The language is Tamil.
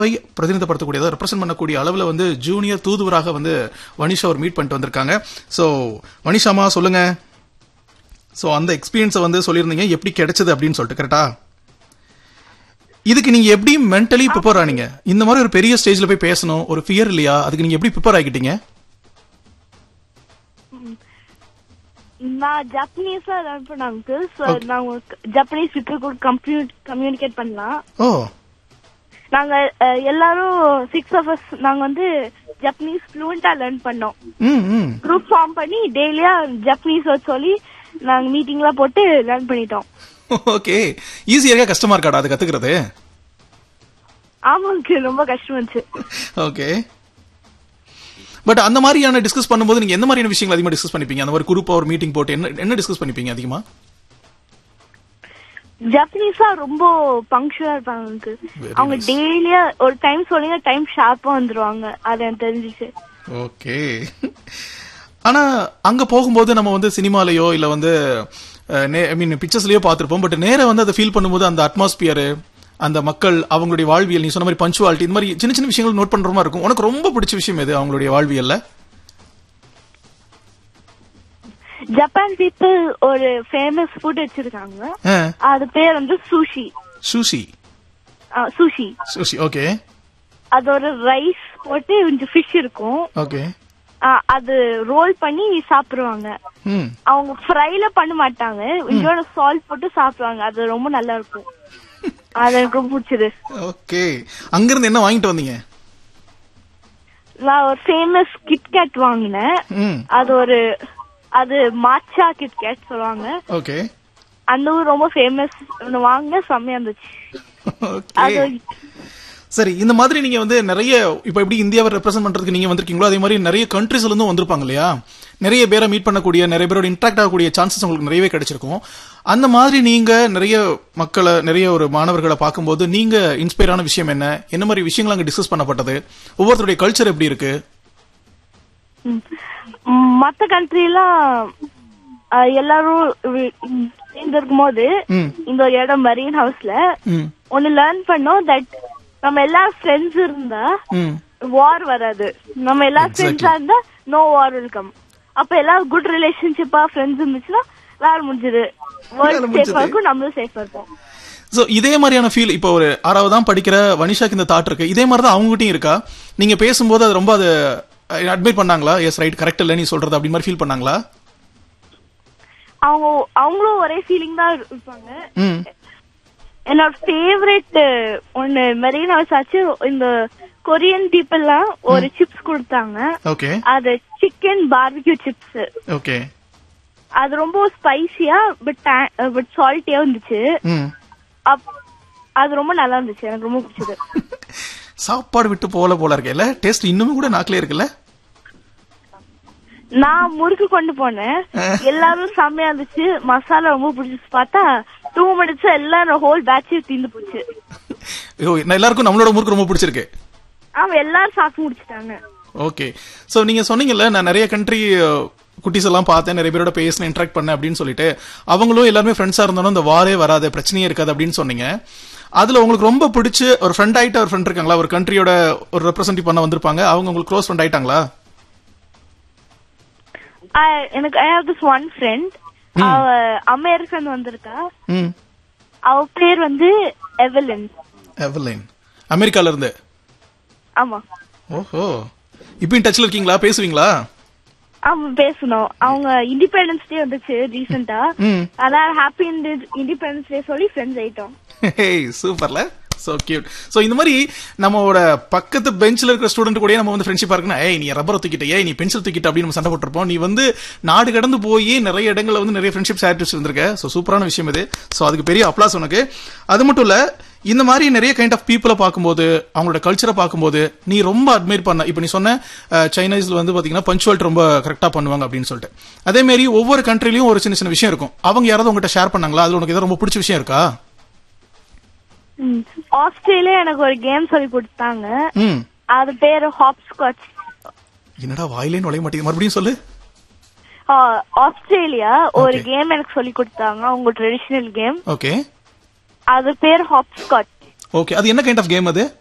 பிரதிநிதிப்படுத்தக்கூடியதா ரெப்ரசென்ட் பண்ணக்கூடிய அளவுல வந்து ஜூனியர் தூதுவராக வந்து வனிஷா ஒரு மீட் பண்ணிட்டு வந்திருக்காங்க சோ வனிஷாமா சொல்லுங்க சோ அந்த எக்ஸ்பீரியன்ஸை வந்து சொல்லியிருந்தீங்க எப்படி கிடைச்சது அப்படின்னு சொல்லிட்டு கரெக்டா இதுக்கு நீங்க எப்படி மென்டலி ப்ரிப்பேர் ஆனீங்க இந்த மாதிரி ஒரு பெரிய ஸ்டேஜ்ல போய் பேசணும் ஒரு ஃபியர் இல்லையா அதுக்கு நீங்க எப்படி ப்ரிப்பேர் ஆகிட்டீங்க நான் ஜப்பனீஸா லேர்ன் பண்ண அங்கிள் ஸோ நான் ஜப்பனீஸ் பீப்புள் கூட கம்ப்யூட் கம்யூனிகேட் பண்ணலாம் ஓ நாங்க அஹ், எல்லாரும் சிக்ஸ் ஆஃப் அஸ் நாங்க வந்து ஜப்பனீஸ் ஃப்ளூவெண்டா லேர்ன் பண்ணோம் ம் ம் குரூப் ஃபார்ம் பண்ணி டெய்லியா ஜப்பனீஸ் வேர்ட் சொல்லி நாங்க மீட்டிங்லாம் போட்டு லேர்ன் பண்ணிட்டோம் ஓகே ஈஸியா இருக்கா கஷ்டமா இருக்காடா அது கத்துக்கிறது ஆமாங்க ரொம்ப கஷ்டம் இருந்துச்சு ஓகே பட் அந்த மாதிரியான டிஸ்கஸ் பண்ணும்போது நீங்க எந்த மாதிரியான விஷயங்கள் அதிகமா டிஸ்கஸ் பண்ணிப்பீங்க அந்த மாதிரி குரூப் ஒரு மீட்டிங் போட்டு என்ன என்ன டிஸ்கஸ் பண்ணிப்பீங்க அதிகமா ஜப்பனீஸா ரொம்ப பங்க்சுவலா இருப்பாங்க uncle. Very அவங்க nice. டெய்லியா ஒரு டைம் சொல்லுங்க டைம் ஷார்ப்பா வந்துருவாங்க அது எனக்கு தெரிஞ்சிச்சு ஓகே ஆனா அங்க போகும்போது நம்ம வந்து சினிமாலயோ இல்ல வந்து ஐ மீன் பிக்சர்ஸ்லயோ பார்த்திருப்போம் பட் நேரா வந்து அதை ஃபீல் பண்ணும்போது அந்த அட்மாஸ்பியர் அந்த மக்கள் அவங்களுடைய வாழ்வியல் நீ சொன்ன மாதிரி பஞ்சுவாலிட்டி இந்த மாதிரி சின்ன சின்ன விஷயங்கள் நோட் பண்ற மாதிரி இருக்கும் உனக்கு ரொம்ப பிடிச்ச விஷயம் எது அவங்களுடைய வாழ்வியல்ல ஜப்பான் பீப்புள் ஒரு ஃபேமஸ் ஃபுட் வச்சிருக்காங்க அது பேர் வந்து sushi sushi sushi sushi okay அது ஒரு ரைஸ் போட்டு கொஞ்சம் ஃபிஷ் இருக்கும் ஓகே ஆ, அது ரோல் பண்ணி சாப்பிடுவாங்க ம் அவங்க ஃப்ரைல பண்ண மாட்டாங்க கொஞ்சோட சால்ட் போட்டு சாப்பிடுவாங்க அது ரொம்ப நல்லா இருக்கும் அது எனக்கு ரொம்ப பிடிச்சது ஓகே அங்கிருந்து என்ன வாங்கிட்டு வந்தீங்க நான் ஒரு ஃபேமஸ் கிட்கேட் வாங்கினேன் ம் அது ஒரு அது மாச்சா கிட்கேட் சொல்லுவாங்க ஓகே அந்த ஊர் ரொம்ப ஃபேமஸ் வாங்கினேன் செம்மையா இருந்துச்சு அது ஓகே சரி இந்த மாதிரி நீங்க வந்து நிறைய இப்ப எப்படி இந்தியாவை ரெப்ரசென்ட் பண்றதுக்கு நீங்க வந்திருக்கீங்களோ அதே மாதிரி நிறைய கண்ட்ரீஸ்ல இருந்தும் வந்திருப்பாங்க இல்லையா நிறைய பேரை மீட் பண்ணக்கூடிய நிறைய பேரோட இன்ட்ராக்ட் ஆகக்கூடிய சான்சஸ் உங்களுக்கு நிறையவே கிடைச்சிருக்கும் அந்த மாதிரி நீங்க நிறைய மக்களை நிறைய ஒரு மாணவர்களை பார்க்கும்போது நீங்க இன்ஸ்பயர் ஆன விஷயம் என்ன என்ன மாதிரி விஷயங்கள் அங்க டிஸ்கஸ் பண்ணப்பட்டது ஒவ்வொருத்தருடைய கல்ச்சர் எப்படி இருக்கு ம். ம், மத்த கண்ட்ரிலாம் எல்லாரும் வி- ம், சேர்ந்து இருக்கும்போது ம் இந்த ஒரு இடம் மரீன் ஹவுஸ்ல ம் ஒன்னு லேர்ன் பண்ணோம் தட் நம்ம எல்லா ஃப்ரெண்ட்ஸ் இருந்தா ம் வார் வராது நம்ம எல்லா Exactly. ஃப்ரெண்ட்ஸா இருந்தா நோ வார் வெல்கம் அப்ப எல்லாரும் குட் ரிலேஷன்ஷிப்பா ஃப்ரெண்ட்ஸ் இருந்துச்சுன்னா வேலை முடிஞ்சது வேலை வேர்ல்ட் முடிஞ்சது. சேஃபா இருக்கும் நம்மளும் சேஃபா இருப்போம் சோ இதே மாதிரியான ஃபீல் இப்போ ஒரு ஆறாவது தான் படிக்கிற வனிஷாக்கு இந்த தாட் இருக்கு இதே மாதிரி தான் அவங்ககிட்டயும் இருக்கா நீங்க பேசும்போது அது ரொம்ப அது அட்மிட் பண்ணாங்களா எஸ் ரைட் கரெக்ட் இல்ல நீ சொல்றது அப்படி மாதிரி ஃபீல் பண்ணாங்களா அவங்க அவங்களும் ஒரே ஃபீலிங் தான் இருப்பாங்க ம் என்னோட ஃபேவரட் ஒன்னு மெரீன் ஹவுஸ் ஆச்சு இந்த கொரியன் பீப்புள்லாம் ஒரு சிப்ஸ் கொடுத்தாங்க ஓகே அது சிக்கன் பார்பிக்யூ சிப்ஸ் ஓகே அது ரொம்ப ஸ்பைசியா பட் பட் சால்ட்டியா இருந்துச்சு ம் அப்- அது ரொம்ப நல்லா இருந்துச்சு எனக்கு ரொம்ப பிடிச்சது சாப்பாடு விட்டு போல போல இருக்கேல்ல டேஸ்ட் இன்னுமே கூட நாக்கிலே இருக்குல்ல நான் முறுக்கு கொண்டு போனேன் எல்லாரும் செம்மையா இருந்துச்சு மசாலா ரொம்ப பிடிச்சிச்சு பார்த்தா டூ மினிட்ஸ் எல்லாரும் ஹோல் பேட்ச் தீந்து போச்சு ஐயோ நான் எல்லாருக்கும் நம்மளோட முறுக்கு ரொம்ப பிடிச்சிருக்கு ஆமா எல்லாரும் சாப்பிட்டு முடிச்சிட்டாங்க ஓகே சோ நீங்க சொன்னீங்கல்ல நான் நிறைய கண்ட்ரி குட்டீஸ் எல்லாம் பார்த்தேன் நிறைய பேரோட பேசினேன் இன்ட்ராக்ட் பண்ணேன் அப்படின்னு சொல்லிட்டு அவங்களும் எல்லாருமே ஃப்ரெண்ட்ஸா இருந்தாலும் இந்த வாரே வராது பிரச்சனையே இருக்காது அப்படின்னு சொன்னீங்க அதுல உங்களுக்கு ரொம்ப பிடிச்சு ஒரு ஃப்ரெண்ட் ஆயிட்ட ஒரு ஃப்ரெண்ட் இருக்காங்களா ஒரு கண்ட்ரியோட ஒரு ரெப்ரசன்ட் பண்ண வந்திருப்பாங்க அவங்க உங்களுக்கு க்ளோஸ் ஃப்ரெண்ட் ஆயிட்டாங்களா I- எனக்கு I have this one friend அவ அமெரிக்கன் வந்திருக்கா ம் அவ பேர் வந்து எவலின் எவர்லைன் அமெரிக்கால இருந்து ஆமா ஓஹோ இப்பயும் டச்ல இருக்கீங்களா பேசுவீங்களா ஆமா பேசணும் அவங்க இண்டிபெண்டன்ஸ் டே வந்துச்சு ரீசெண்டா ம் அதான் ஹாப்பி இண்டிபெண்டன்ஸ் டே சொல்லி ஃப்ரெண்ட்ஸ் ஆயிட்டோம் ஹேய் சூப்பர்ல சோ கியூட் சோ இந்த மாதிரி நம்மளோட பக்கத்து பெஞ்ச்ல இருக்கிற ஸ்டூடெண்ட் கூட நம்ம வந்து ஃப்ரெண்ட்ஷிப் இருக்கணும் ஏய் நீ ரப்பரை தூக்கிட்ட ஏய் நீ பென்சில் தூக்கிட்ட அப்படின்னு நம்ம சண்டை போட்டிருப்போம் நீ வந்து நாடு கடந்து போய் நிறைய இடங்கள்ல வந்து நிறைய ஃப்ரெண்ட்ஷிப் ஆக்டிவ்ஸ் இருந்திருக்க சோ சூப்பரான விஷயம் இது சோ அதுக்கு பெரிய அப்ளாஸ் உனக்கு அது மட்டும் இல்ல இந்த மாதிரி நிறைய கைண்ட் ஆஃப் பீப்புளை பார்க்கும்போது அவங்களோட கல்ச்சரை பார்க்கும்போது நீ ரொம்ப அட்மைர் பண்ண இப்போ நீ சொன்ன அஹ், சைனீஸ்ல வந்து பாத்தீங்கன்னா பஞ்சுவாலிட்டி ரொம்ப கரெக்டா பண்ணுவாங்க அப்படின்னு சொல்லிட்டு அதே மாதிரி ஒவ்வொரு கண்ட்ரிலயும் ஒரு சின்ன சின்ன விஷயம் இருக்கும் அவங்க யாராவது உங்ககிட்ட ஷேர் பண்ணாங்களா அதுல உனக்கு ஏதாவது ரொம்ப பிடிச்ச விஷயம் இருக்கா ஆஸ்திரேலியா எனக்கு ஒரு கேம் சொல்லி கொடுத்தாங்க ம் அது பேரு ஹாப் ஸ்காட்ச் என்னடா வாயிலே நுழைய மாட்டேங்குது மறுபடியும் சொல்லு ஆஸ்திரேலியா ஒரு Okay. கேம் எனக்கு சொல்லி கொடுத்தாங்க அவங்க ட்ரெடிஷனல் கேம் ஓகே அது பேர் ஹாப் ஸ்காட்ச் ஓகே அது என்ன கைண்ட் ஆஃப் கேம் அது